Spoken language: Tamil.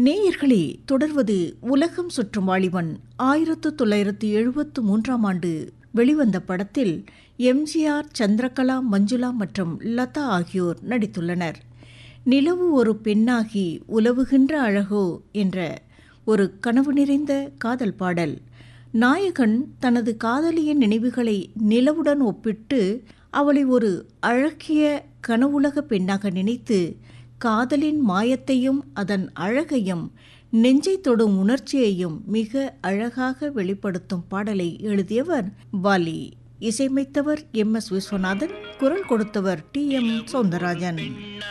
நேயர்களே தொடர்வது உலகம் சுற்றும் வாலிபன் ஆயிரத்து தொள்ளாயிரத்து எழுபத்து மூன்றாம் ஆண்டு வெளிவந்த படத்தில் எம்ஜிஆர் சந்திரகலா மஞ்சுளா மற்றும் லதா ஆகியோர் நடித்துள்ளனர் நிலவு ஒரு பெண்ணாகி உலவுகின்ற அழகோ என்ற ஒரு கனவு நிறைந்த காதல் பாடல் நாயகன் தனது காதலியின் நினைவுகளை நிலவுடன் ஒப்பிட்டு அவளை ஒரு அழகிய கனவுலக பெண்ணாக நினைத்து காதலின் மாயத்தையும் அதன் அழகையும் நெஞ்சை தொடும் உணர்ச்சியையும் மிக அழகாக வெளிப்படுத்தும் பாடலை எழுதியவர் வாலி இசையமைத்தவர் எம் எஸ் விஸ்வநாதன் குரல் கொடுத்தவர் டி எம் சௌந்தரராஜன்